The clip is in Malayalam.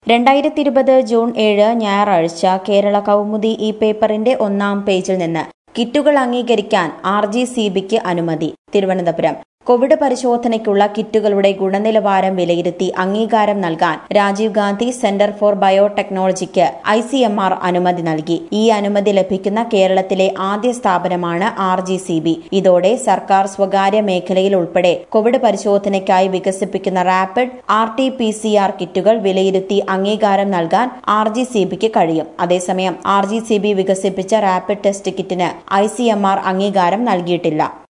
രണ്ടായിരത്തി ഇരുപത് ജൂൺ ഏഴ് ഞായറാഴ്ച കേരള കൗമുദി ഈ പേപ്പറിന്റെ ഒന്നാം പേജിൽ നിന്ന് കിറ്റുകൾ അംഗീകരിക്കാൻ ആർ ജി സി ബിക്ക് അനുമതി തിരുവനന്തപുരം കോവിഡ് പരിശോധനയ്ക്കുള്ള കിറ്റുകളുടെ ഗുണനിലവാരം വിലയിരുത്തി അംഗീകാരം നൽകാൻ രാജീവ് ഗാന്ധി സെന്റർ ഫോർ ബയോടെക്നോളജിക്ക് ഐ സി എം ആർ അനുമതി നൽകി ഈ അനുമതി ലഭിക്കുന്ന കേരളത്തിലെ ആദ്യ സ്ഥാപനമാണ് ആർ ജി സി ബി ഇതോടെ സർക്കാർ സ്വകാര്യ മേഖലയിൽ ഉൾപ്പെടെ കോവിഡ് പരിശോധനയ്ക്കായി വികസിപ്പിക്കുന്ന rapid R T P C R കിറ്റുകൾ വിലയിരുത്തി അംഗീകാരം നൽകാൻ ആർ ജി സി ബിക്ക് കഴിയും അതേസമയം ആർ ജി സി ബി വികസിപ്പിച്ച റാപ്പിഡ് ടെസ്റ്റ് കിറ്റിന് ഐ സി എം ആർ അംഗീകാരം നൽകിയിട്ടില്ല